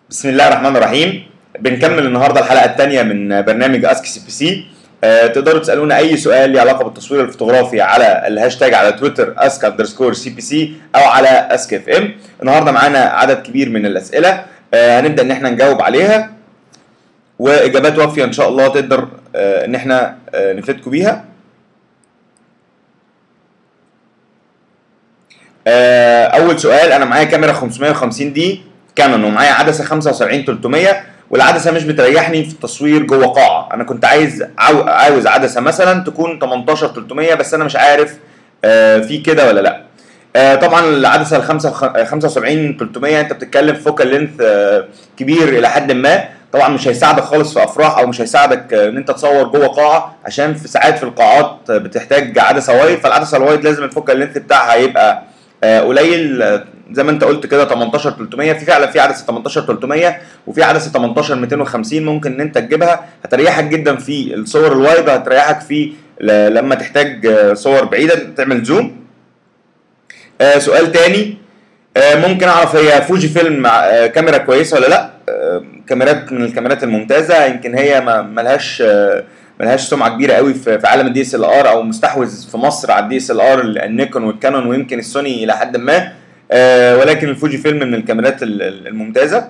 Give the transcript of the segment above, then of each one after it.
بسم الله الرحمن الرحيم بنكمل النهارده الحلقه الثانيه من برنامج اسك سي بي سي تقدروا تسالونا اي سؤال ليه علاقه بالتصوير الفوتوغرافي على الهاشتاج على تويتر اسك اندرسكور سي بي سي او على اسك اف ام النهارده معانا عدد كبير من الاسئله آه، هنبدا ان احنا نجاوب عليها واجابات وافيه ان شاء الله تقدر آه، ان احنا آه، نفيدكم بيها آه، اول سؤال انا معايا كاميرا 550 دي كانون ومعايا عدسه 75 300 والعدسه مش بتريحني في التصوير جوه قاعه انا كنت عايز عاو- عاوز عدسه مثلا تكون 18 300 بس انا مش عارف آه، في كده ولا لا آه، طبعا العدسه ال 75 300 انت بتتكلم فوكال لينث كبير الى حد ما طبعا مش هيساعدك خالص في افراح او مش هيساعدك آه، ان انت تصور جوه قاعه عشان في ساعات في القاعات آه، بتحتاج عدسه وايد فالعدسه الوايد لازم الفوكال لينث بتاعها يبقى آه، قليل آه، زي ما انت قلت كده 18 300 في فعلا في عدسه 18 300 وفي عدسه 18 250 ممكن ان انت تجيبها هتريحك جدا في الصور الوايد هتريحك في ل- لما تحتاج آه، صور بعيده تعمل زوم آه، سؤال تاني آه، ممكن اعرف هي فوجي فيلم مع- آه، كاميرا كويسه ولا لا آه، كاميرات من الكاميرات الممتازه يمكن هي ما ملهاش آه، ملهاش سمعه كبيره قوي في في عالم الدي اس ال ار او مستحوذ في مصر على الدي اس ال ار النيكون والكانون ويمكن السوني الى حد ما آه، ولكن الفوجي فيلم من الكاميرات ال- ال- الممتازه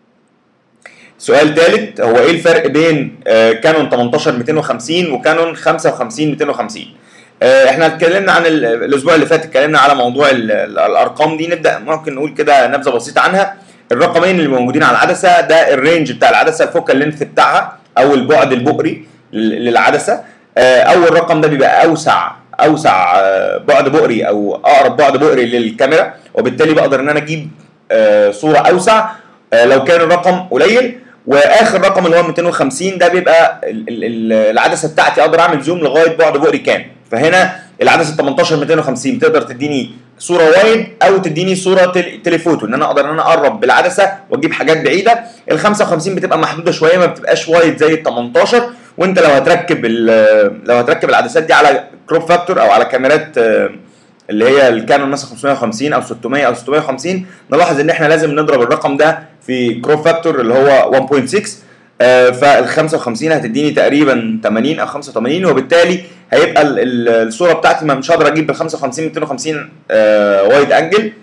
سؤال ثالث هو ايه الفرق بين آه، كانون 18 250 وكانون 55 250 آه، احنا اتكلمنا عن ال- الاسبوع اللي فات اتكلمنا على موضوع ال- ال- الارقام دي نبدا ممكن نقول كده نبذه بسيطه عنها الرقمين اللي موجودين على العدسه ده الرينج بتاع العدسه الفوكال لينث بتاعها او البعد البؤري لل- للعدسه آه، اول رقم ده بيبقى اوسع اوسع آه، بعد بؤري او اقرب بعد بؤري للكاميرا وبالتالي بقدر ان انا اجيب آه، صوره اوسع آه، لو كان الرقم قليل واخر رقم اللي هو 250 ده بيبقى ال- ال- ال- العدسه بتاعتي اقدر اعمل زوم لغايه بعد بؤري كام فهنا العدسه 18 250 تقدر تديني صوره وايد او تديني صوره تل- تليفوتو ان انا اقدر ان انا اقرب بالعدسه واجيب حاجات بعيده ال 55 بتبقى محدوده شويه ما بتبقاش وايد زي ال 18 وانت لو هتركب ال- لو هتركب العدسات دي على كروب فاكتور او على كاميرات آه، اللي هي الكانون مثلا 550 او 600 او 650 نلاحظ ان احنا لازم نضرب الرقم ده في كروب فاكتور اللي هو 1.6 آه، فال 55 هتديني تقريبا 80 او 85 وبالتالي هيبقى ال- ال- الصوره بتاعتي ما مش هقدر اجيب بال 55 250 آه، وايد انجل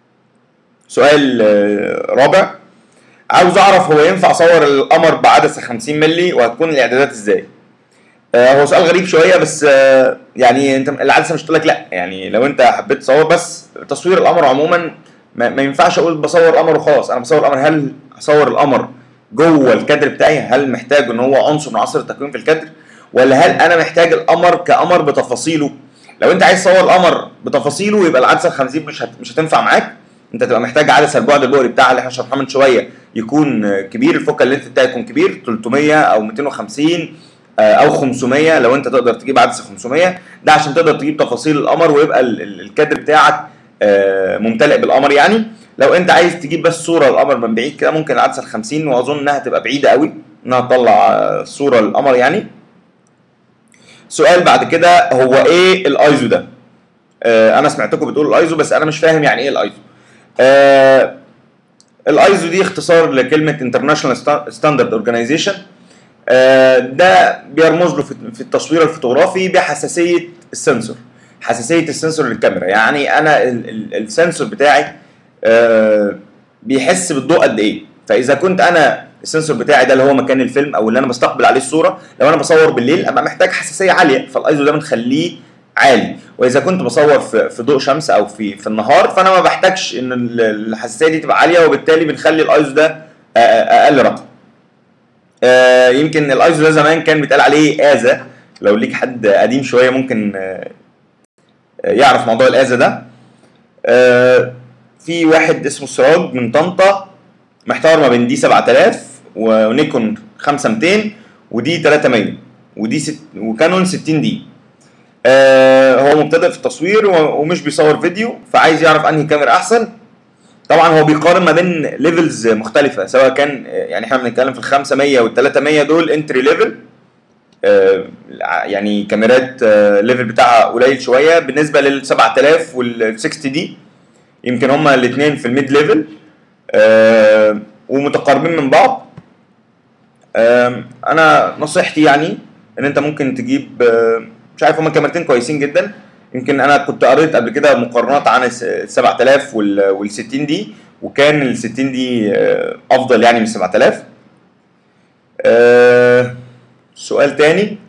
سؤال آه، رابع عاوز اعرف هو ينفع اصور القمر بعدسه 50 مللي وهتكون الاعدادات ازاي؟ آه، هو سؤال غريب شويه بس آه، يعني انت العدسه مش تقول لك لا يعني لو انت حبيت تصور بس تصوير القمر عموما ما, ما ينفعش اقول بصور القمر وخلاص انا بصور القمر هل هصور القمر جوه الكادر بتاعي هل محتاج ان هو عنصر من عناصر التكوين في الكادر ولا هل انا محتاج القمر كقمر بتفاصيله لو انت عايز تصور القمر بتفاصيله يبقى العدسه ال 50 مش هت... مش هتنفع معاك انت تبقى محتاج عدسه البعد البؤري بتاعها اللي احنا شرحناه من شويه يكون آه، كبير الفوكال لينث بتاعي يكون كبير 300 او 250 آه، او 500 لو انت تقدر تجيب عدسه 500 ده عشان تقدر تجيب تفاصيل القمر ويبقى ال- ال- الكادر بتاعك آه، ممتلئ بالقمر يعني لو انت عايز تجيب بس صوره القمر من بعيد كده ممكن العدسه ال 50 واظن انها تبقى بعيده قوي انها تطلع آه، صوره للقمر يعني سؤال بعد كده هو ايه الايزو ده آه، انا سمعتكم بتقولوا الايزو بس انا مش فاهم يعني ايه الايزو آه، الايزو دي اختصار لكلمه انترناشونال ستاندرد اورجانيزيشن ده بيرمز له في في التصوير الفوتوغرافي بحساسيه السنسور حساسيه السنسور للكاميرا يعني انا ال- ال- السنسور بتاعي آه، بيحس بالضوء قد ايه فاذا كنت انا السنسور بتاعي ده اللي هو مكان الفيلم او اللي انا بستقبل عليه الصوره لو انا بصور بالليل ابقى محتاج حساسيه عاليه فالايزو ده بنخليه عالي واذا كنت بصور في في ضوء شمس او في في النهار فانا ما بحتاجش ان ال- الحساسيه دي تبقى عاليه وبالتالي بنخلي الايزو ده آه، آه، اقل رقم آه، يمكن الايزو ده زمان كان بيتقال عليه اذا لو ليك حد قديم شويه ممكن آه، آه، يعرف موضوع الاذا ده آه، في واحد اسمه سراج من طنطا محتار ما بين دي 7000 ونيكون 5200 ودي 300 ودي ست وكانون 60 دي آه، هو مبتدئ في التصوير و- ومش بيصور فيديو فعايز يعرف انهي كاميرا احسن طبعا هو بيقارن ما بين ليفلز مختلفه سواء كان آه، يعني احنا بنتكلم في ال 500 وال 300 دول انتري ليفل يعني كاميرات ليفل بتاعها قليل شويه بالنسبه لل 7000 وال 60 دي يمكن هما الاثنين في الميد ليفل ومتقاربين من بعض آم، انا نصيحتي يعني ان انت ممكن تجيب آم، مش عارف هما كاميرتين كويسين جدا يمكن انا كنت قريت قبل كده مقارنات عن ال 7000 وال وال 60 دي وكان ال 60 دي آه، افضل يعني من 7000 آه، سؤال تاني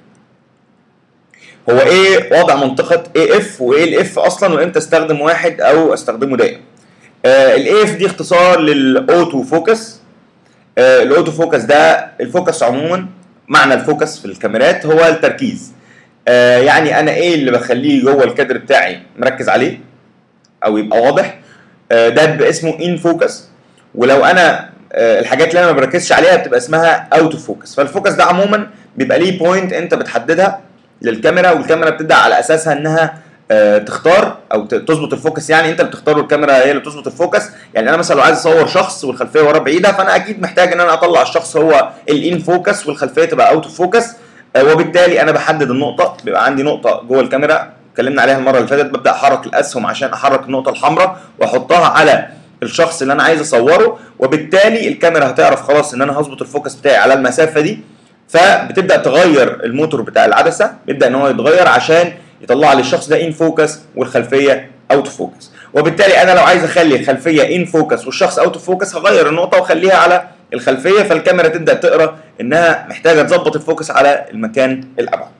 هو ايه وضع منطقة اي اف وايه الاف اصلا وامتى استخدم واحد او استخدمه دائم الاي اف دي اختصار للاوتو فوكس آه، الاوتو فوكس ده الفوكس عموما معنى الفوكس في الكاميرات هو التركيز آه، يعني انا ايه اللي بخليه جوه الكادر بتاعي مركز عليه او يبقى واضح آه، ده بيبقى اسمه ان فوكس ولو انا آه، الحاجات اللي انا ما بركزش عليها بتبقى اسمها اوت اوف فوكس فالفوكس ده عموما بيبقى ليه بوينت انت بتحددها للكاميرا والكاميرا بتبدا على اساسها انها آه، تختار او ت- تظبط الفوكس يعني انت اللي بتختار والكاميرا هي اللي بتظبط الفوكس يعني انا مثلا لو عايز اصور شخص والخلفيه وراه بعيده فانا اكيد محتاج ان انا اطلع الشخص هو الان فوكس والخلفيه تبقى اوت اوف فوكس وبالتالي انا بحدد النقطه بيبقى عندي نقطه جوه الكاميرا اتكلمنا عليها المره اللي فاتت ببدا احرك الاسهم عشان احرك النقطه الحمراء واحطها على الشخص اللي انا عايز اصوره وبالتالي الكاميرا هتعرف خلاص ان انا هظبط الفوكس بتاعي على المسافه دي فبتبدا تغير الموتور بتاع العدسه بيبدا ان هو يتغير عشان يطلع لي الشخص ده ان فوكس والخلفيه اوت اوف فوكس وبالتالي انا لو عايز اخلي الخلفيه ان فوكس والشخص اوت اوف فوكس هغير النقطه واخليها على الخلفيه فالكاميرا تبدا تقرا انها محتاجه تظبط الفوكس على المكان الابعد.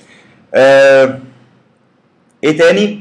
آه ايه تاني؟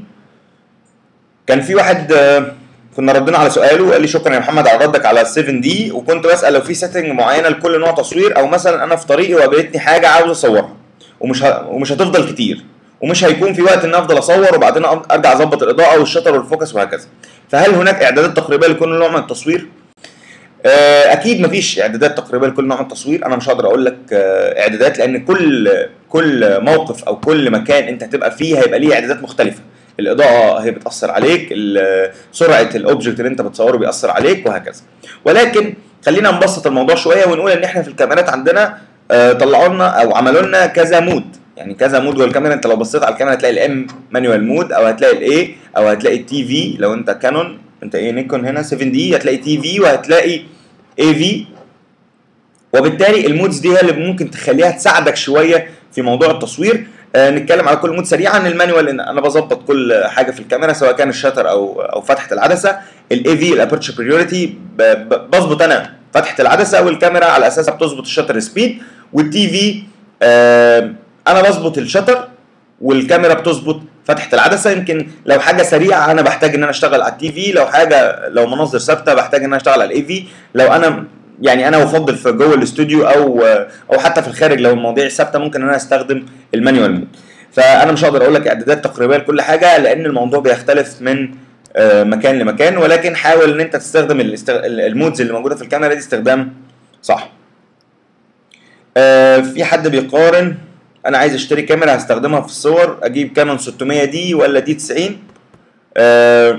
كان في واحد آه كنا ردينا على سؤاله وقال لي شكرا يا محمد على ردك على ال 7 دي وكنت بسال لو في سيتنج معينه لكل نوع تصوير او مثلا انا في طريقي وقابلتني حاجه عاوز اصورها ومش ه... ومش هتفضل كتير ومش هيكون في وقت ان أنا افضل اصور وبعدين أ- ارجع اظبط الاضاءه والشطر والفوكس وهكذا فهل هناك اعدادات تقريبيه لكل نوع من التصوير آه، اكيد مفيش اعدادات تقريبيه لكل نوع من التصوير انا مش هقدر اقول لك آه، اعدادات لان كل كل موقف او كل مكان انت هتبقى فيه هيبقى ليه اعدادات مختلفه الاضاءه هي بتاثر عليك ال- سرعه الاوبجكت اللي انت بتصوره بيأثر عليك وهكذا ولكن خلينا نبسط الموضوع شويه ونقول ان احنا في الكاميرات عندنا آه، طلعوا لنا او عملوا لنا كذا مود يعني كذا مود جوه الكاميرا انت لو بصيت على الكاميرا هتلاقي الام مانوال مود او هتلاقي الاي او هتلاقي التي في لو انت كانون انت ايه نيكون هنا 7 دي هتلاقي تي في وهتلاقي اي في وبالتالي المودز دي هي اللي ممكن تخليها تساعدك شويه في موضوع التصوير آه نتكلم على كل مود سريعا المانيوال ان انا بظبط كل حاجه في الكاميرا سواء كان الشاتر او او فتحه العدسه الاي في الابرتشر بريوريتي بظبط انا فتحه العدسه والكاميرا على اساسها بتظبط الشاتر سبيد والتي في آه انا بظبط الشاتر والكاميرا بتظبط فتحه العدسه يمكن لو حاجه سريعه انا بحتاج ان انا اشتغل على التي في لو حاجه لو مناظر ثابته بحتاج ان انا اشتغل على الاي في لو انا يعني انا افضل في جوه الاستوديو او او حتى في الخارج لو المواضيع ثابته ممكن ان انا استخدم المانيوال مود فانا مش هقدر اقول لك اعدادات تقريبيه لكل حاجه لان الموضوع بيختلف من آه، مكان لمكان ولكن حاول ان انت تستخدم الاستغ... المودز اللي موجوده في الكاميرا دي استخدام صح آه، في حد بيقارن انا عايز اشتري كاميرا هستخدمها في الصور اجيب كانون 600 دي ولا دي 90 آه،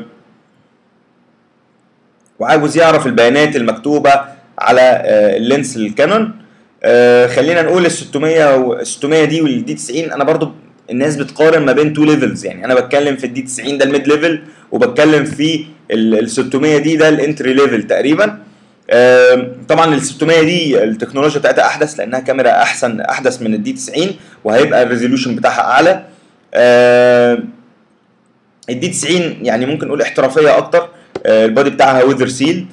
وعاوز يعرف البيانات المكتوبه على آه، اللينس الكانون آه، خلينا نقول ال 600 و 600 دي والدي 90 انا برضو الناس بتقارن ما بين تو ليفلز يعني انا بتكلم في الدي 90 ده الميد ليفل وبتكلم في ال 600 دي ده الانتري ليفل تقريبا آم، طبعا ال 600 دي التكنولوجيا بتاعتها احدث لانها كاميرا احسن احدث من الدي 90 وهيبقى الريزوليوشن بتاعها اعلى آم، الدي 90 يعني ممكن نقول احترافيه اكتر آه، البادي بتاعها ويذر سيلد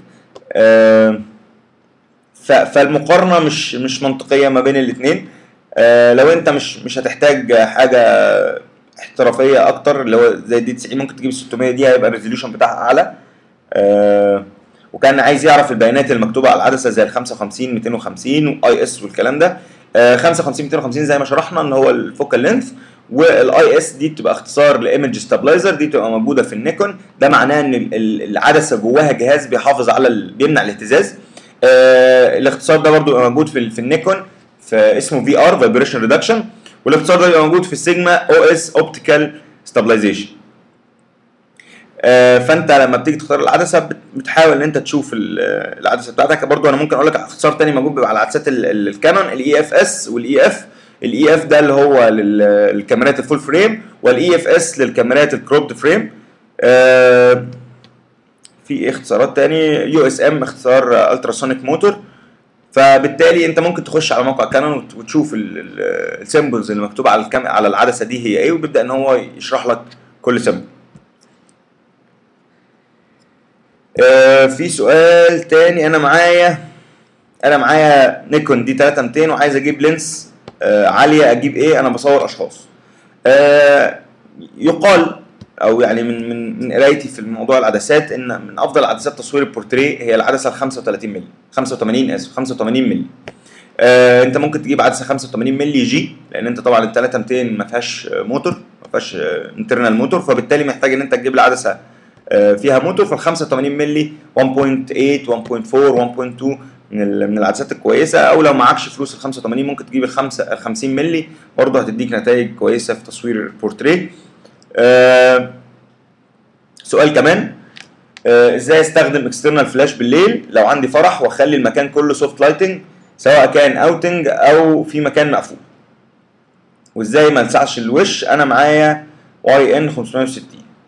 فالمقارنه مش مش منطقيه ما بين الاثنين لو انت مش مش هتحتاج حاجه احترافيه اكتر اللي هو زي الدي 90 ممكن تجيب 600 دي هيبقى الريزوليوشن بتاعها اعلى آه، وكان عايز يعرف البيانات المكتوبه على العدسه زي ال 55 250 واي اس والكلام ده آه، 55 250 زي ما شرحنا ان هو الفوكال لينث والاي اس دي بتبقى اختصار لايمج ستابلايزر دي بتبقى موجوده في النيكون ده معناه ان ال- ال- العدسه جواها جهاز بيحافظ على ال... بيمنع الاهتزاز آه الاختصار ده برضو بيبقى موجود في ال- في النيكون في اسمه في ار فايبريشن ريدكشن والاختصار ده بيبقى موجود في السيجما او اس اوبتيكال ستابلايزيشن آه، فانت لما بتيجي تختار العدسه بت- بتحاول ان انت تشوف ال- العدسه بتاعتك برضو انا ممكن اقول لك اختصار تاني موجود بيبقى على عدسات ال- ال- الكانون الاي اف اس والاي اف الاي اف ده اللي هو لل- للكاميرات الفول فريم والاي اف اس للكاميرات الكروبد فريم آه، في اختصارات تاني يو اس ام اختصار التراسونيك موتور فبالتالي انت ممكن تخش على موقع كانون وت- وتشوف السيمبلز اللي مكتوبه على الكام على العدسه دي هي ايه وبيبدا ان هو يشرح لك كل سيمبل آه في سؤال تاني انا معايا انا معايا نيكون دي 3200 وعايز اجيب لينس آه عاليه اجيب ايه انا بصور اشخاص آه يقال او يعني من من من قرايتي في موضوع العدسات ان من افضل عدسات تصوير البورتريه هي العدسه ال 35 مللي 85 اسف 85 مللي آه انت ممكن تجيب عدسه 85 مللي جي لان انت طبعا ال 3200 ما فيهاش آه، موتور ما فيهاش انترنال موتور فبالتالي محتاج ان انت تجيب لي عدسه آه، فيها موتور فال 85 مللي 1.8 1.4 1.2 من ال- من العدسات الكويسه او لو معكش فلوس ال 85 ممكن تجيب ال 5 ال 50 مللي برضه هتديك نتائج كويسه في تصوير البورتريه آه، سؤال كمان آه، ازاي استخدم اكسترنال فلاش بالليل لو عندي فرح واخلي المكان كله سوفت لايتنج سواء كان اوتنج او في مكان مقفول وازاي ما السعش الوش انا معايا واي ان 560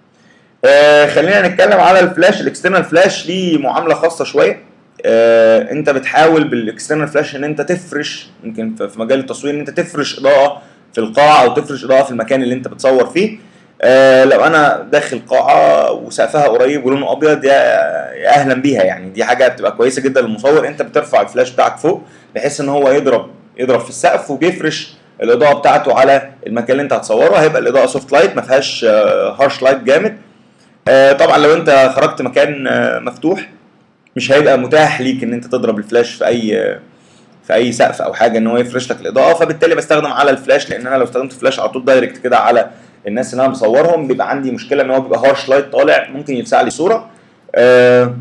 آه خلينا نتكلم على الفلاش الاكسترنال فلاش ليه معامله خاصه شويه آه انت بتحاول بالاكسترنال فلاش ان انت تفرش يمكن في في مجال التصوير ان انت تفرش اضاءه في القاعه او تفرش اضاءه في المكان اللي انت بتصور فيه آه لو انا داخل قاعه وسقفها قريب ولونه ابيض يا يا اهلا بيها يعني دي حاجه بتبقى كويسه جدا للمصور انت بترفع الفلاش بتاعك فوق بحيث ان هو يضرب يضرب في السقف وبيفرش الاضاءه بتاعته على المكان اللي انت هتصوره هيبقى الاضاءه سوفت لايت ما فيهاش هارش لايت جامد آه، طبعا لو انت خرجت مكان آه، مفتوح مش هيبقى متاح ليك ان انت تضرب الفلاش في اي آه، في اي سقف او حاجه ان هو يفرش لك الاضاءه فبالتالي بستخدم على الفلاش لان انا لو استخدمت فلاش على طول دايركت كده على الناس اللي انا مصورهم بيبقى عندي مشكله ان هو بيبقى هارش لايت طالع ممكن يلسع لي صوره آه،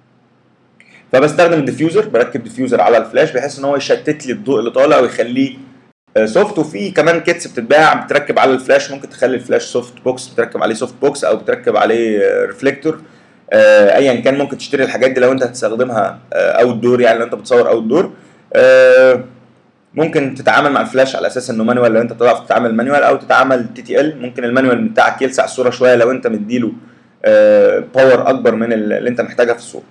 فبستخدم الديفيوزر بركب ديفيوزر على الفلاش بحيث ان هو يشتت لي الضوء اللي طالع ويخليه سوفت وفي كمان كيتس بتتباع بتركب على الفلاش ممكن تخلي الفلاش سوفت بوكس بتركب عليه سوفت بوكس او بتركب عليه ريفليكتور ايا كان ممكن تشتري الحاجات دي لو انت هتستخدمها اوت دور يعني لو انت بتصور اوت دور ممكن تتعامل مع الفلاش على اساس انه مانوال لو انت بتعرف تتعامل مانوال او تتعامل تي تي ال ممكن المانوال بتاعك يلسع الصوره شويه لو انت مديله باور اكبر من اللي انت محتاجها في الصوره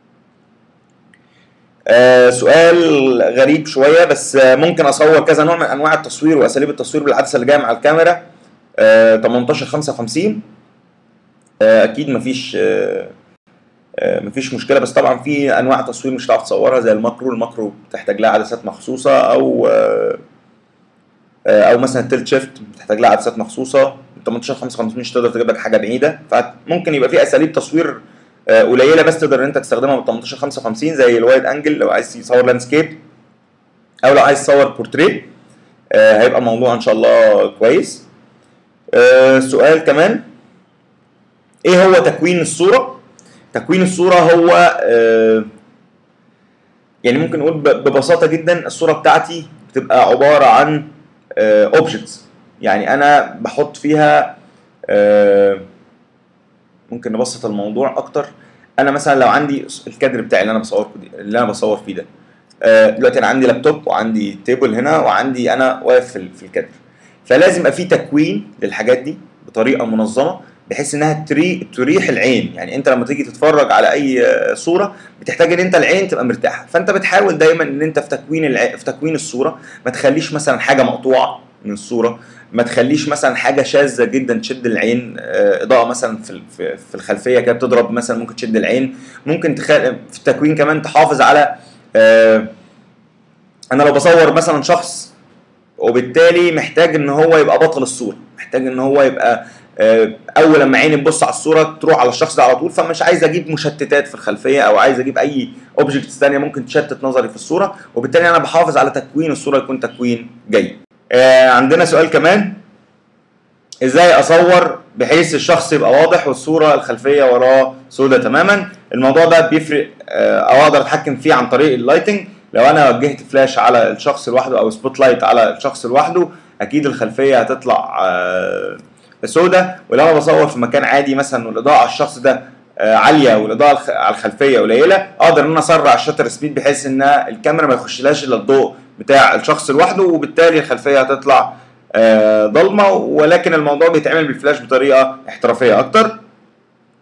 آه سؤال غريب شويه بس آه ممكن اصور كذا نوع من انواع التصوير واساليب التصوير بالعدسه اللي جايه مع الكاميرا آه 18 55 آه اكيد مفيش آه آه مفيش مشكله بس طبعا في انواع تصوير مش هتعرف تصورها زي الماكرو الماكرو بتحتاج لها عدسات مخصوصه او آه آه او مثلا التلت شيفت بتحتاج لها عدسات مخصوصه 18 55 مش تقدر تجيب لك حاجه بعيده فممكن يبقى في اساليب تصوير آه، قليله بس تقدر ان انت تستخدمها بال 18 55 زي الوايد انجل لو عايز تصور لاندسكيب او لو عايز تصور بورتريه آه، هيبقى الموضوع ان شاء الله كويس آه، سؤال كمان ايه هو تكوين الصوره تكوين الصوره هو آه، يعني ممكن نقول ب- ببساطه جدا الصوره بتاعتي بتبقى عباره عن اوبجكتس يعني انا بحط فيها آه، ممكن نبسط الموضوع اكتر انا مثلا لو عندي الكادر بتاعي اللي انا بصور اللي انا بصور فيه ده آه، دلوقتي انا عندي لابتوب وعندي تيبل هنا وعندي انا واقف في ال- في الكادر فلازم يبقى في تكوين للحاجات دي بطريقه منظمه بحيث انها تري تريح العين يعني انت لما تيجي تتفرج على اي آه، صوره بتحتاج ان انت العين تبقى مرتاحه فانت بتحاول دايما ان انت في تكوين الع... في تكوين الصوره ما تخليش مثلا حاجه مقطوعه من الصوره ما تخليش مثلا حاجه شاذه جدا تشد العين آه، اضاءه مثلا في ال- في في الخلفيه كده بتضرب مثلا ممكن تشد العين ممكن تخ... في التكوين كمان تحافظ على آه، انا لو بصور مثلا شخص وبالتالي محتاج ان هو يبقى بطل الصوره محتاج ان هو يبقى آه، اول لما عيني تبص على الصوره تروح على الشخص ده على طول فمش عايز اجيب مشتتات في الخلفيه او عايز اجيب اي اوبجكتس ثانيه ممكن تشتت نظري في الصوره وبالتالي انا بحافظ على تكوين الصوره يكون تكوين جيد آه، عندنا سؤال كمان ازاي اصور بحيث الشخص يبقى واضح والصوره الخلفيه وراه سودة تماما الموضوع ده بيفرق آه، او اقدر اتحكم فيه عن طريق اللايتنج لو انا وجهت فلاش على الشخص لوحده او سبوت لايت على الشخص لوحده اكيد الخلفيه هتطلع آه، سودة ولو انا بصور في مكان عادي مثلا والاضاءه على الشخص ده آه، عاليه والاضاءه الخ- على الخلفيه قليله اقدر ان انا اسرع الشاتر سبيد بحيث ان الكاميرا ما يخشلهاش الا الضوء بتاع الشخص لوحده وبالتالي الخلفيه هتطلع آه، ضلمه ولكن الموضوع بيتعمل بالفلاش بطريقه احترافيه اكتر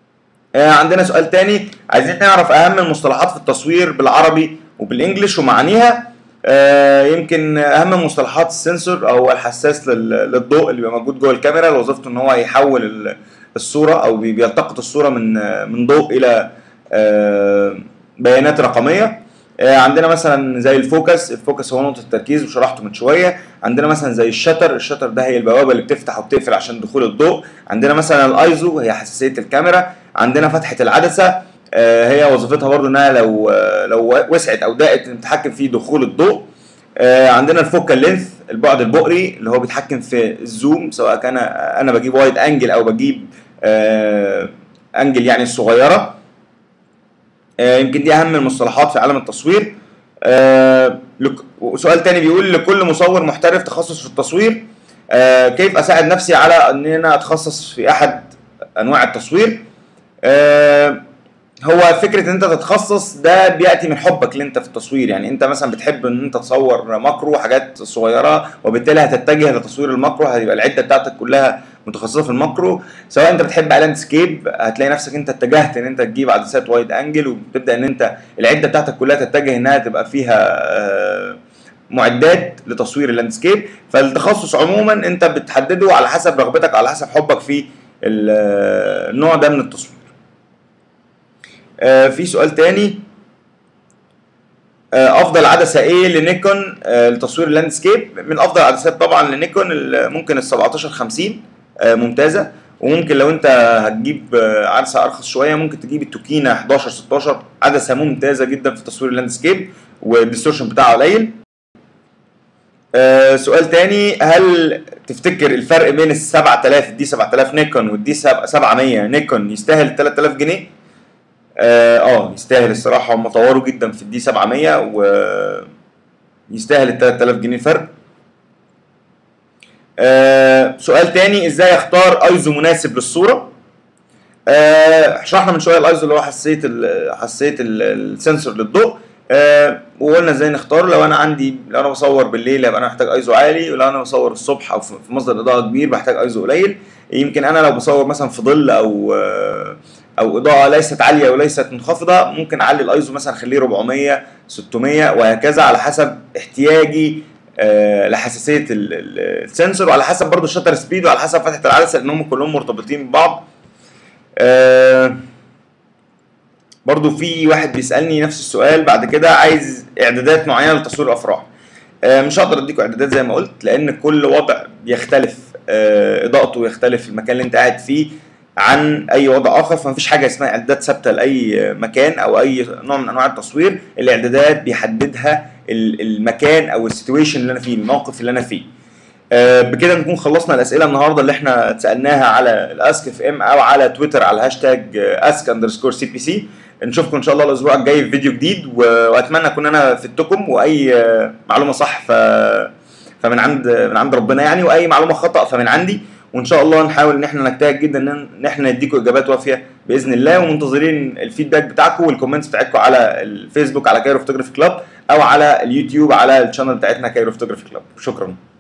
آه، عندنا سؤال تاني عايزين نعرف اهم المصطلحات في التصوير بالعربي وبالانجلش ومعانيها آه، يمكن اهم مصطلحات السنسور او الحساس لل- للضوء اللي بيبقى موجود جوه الكاميرا اللي وظيفته ان هو يحول ال- الصوره او بي- بيلتقط الصوره من آه، من ضوء الى آه، بيانات رقميه آه، عندنا مثلا زي الفوكس الفوكس هو نقطه التركيز وشرحته من شويه عندنا مثلا زي الشتر الشتر ده هي البوابه اللي بتفتح وبتقفل عشان دخول الضوء عندنا مثلا الايزو هي حساسيه الكاميرا عندنا فتحه العدسه آه، هي وظيفتها برضو انها لو آه، لو وسعت او ضاقت نتحكم في دخول الضوء آه، عندنا الفوكال لينث البعد البؤري اللي هو بيتحكم في الزوم سواء كان انا بجيب وايد انجل او بجيب آه، انجل يعني الصغيره آه، يمكن دي اهم المصطلحات في عالم التصوير آه، لك- وسؤال تاني بيقول لكل مصور محترف تخصص في التصوير آه، كيف اساعد نفسي على ان انا اتخصص في احد انواع التصوير آه، هو فكره ان انت تتخصص ده بياتي من حبك اللي انت في التصوير يعني انت مثلا بتحب ان انت تصور ماكرو حاجات صغيره وبالتالي هتتجه لتصوير الماكرو هيبقى العده بتاعتك كلها متخصصه في الماكرو سواء انت بتحب لاندسكيب هتلاقي نفسك انت اتجهت ان انت تجيب عدسات وايد انجل وبتبدا ان انت العده بتاعتك كلها تتجه انها تبقى فيها آه، معدات لتصوير اللاندسكيب فالتخصص عموما انت بتحدده على حسب رغبتك على حسب حبك في ال- النوع ده من التصوير آه، في سؤال تاني آه، افضل عدسه ايه لنيكون آه، لتصوير اللاندسكيب من افضل العدسات طبعا لنيكون ال- ممكن ال 1750 آه، ممتازه وممكن لو انت هتجيب آه، عدسه ارخص شويه ممكن تجيب التوكينا 11 16 عدسه ممتازه جدا في تصوير اللاندسكيب والديستورشن بتاعها قليل آه، سؤال تاني هل تفتكر الفرق بين ال 7000 دي 7000 نيكون والدي 700 نيكون يستاهل 3000 جنيه؟ اه آه، يستاهل الصراحه هم طوروا جدا في الدي 700 و يستاهل ال 3000 جنيه فرق آه سؤال تاني ازاي اختار ايزو مناسب للصوره آه شرحنا من شويه الايزو اللي هو حساسيه ال- حساسيه ال- السنسور للضوء آه وقلنا ازاي نختار لو انا عندي لو انا بصور بالليل يبقى انا محتاج ايزو عالي ولو انا بصور الصبح او في في مصدر اضاءه كبير بحتاج ايزو قليل يمكن انا لو بصور مثلا في ظل او آه او اضاءه ليست عاليه وليست منخفضه ممكن اعلي الايزو مثلا اخليه 400 600 وهكذا على حسب احتياجي آه، لحساسيه ال- ال- السنسور وعلى حسب برضو الشتر سبيد وعلى حسب فتحه العدسه لانهم كلهم مرتبطين ببعض آه، برضو في واحد بيسالني نفس السؤال بعد كده عايز اعدادات معينه لتصوير الافراح آه، مش هقدر اديكم اعدادات زي ما قلت لان كل وضع بيختلف آه، اضاءته يختلف المكان اللي انت قاعد فيه عن اي وضع اخر فمفيش حاجه اسمها اعدادات ثابته لاي مكان او اي نوع من انواع التصوير الاعدادات بيحددها ال- المكان او السيتويشن اللي انا فيه الموقف اللي انا فيه آه، بكده نكون خلصنا الاسئله النهارده اللي احنا اتسالناها على الاسك اف ام او على تويتر على هاشتاج اسك اندرسكور سي بي سي نشوفكم ان شاء الله الاسبوع الجاي في فيديو جديد و- واتمنى اكون انا فدتكم واي آه، معلومه صح ف فمن عند من عند ربنا يعني واي معلومه خطا فمن عندي وان شاء الله نحاول ان احنا نجتهد جدا ان إن احنا نديكم اجابات وافيه باذن الله ومنتظرين الفيدباك بتاعكم والكومنتس بتاعتكم على الفيسبوك على كايرو فوتوغرافي كلاب او على اليوتيوب على الشانل بتاعتنا كايرو فوتوغرافي كلاب شكرا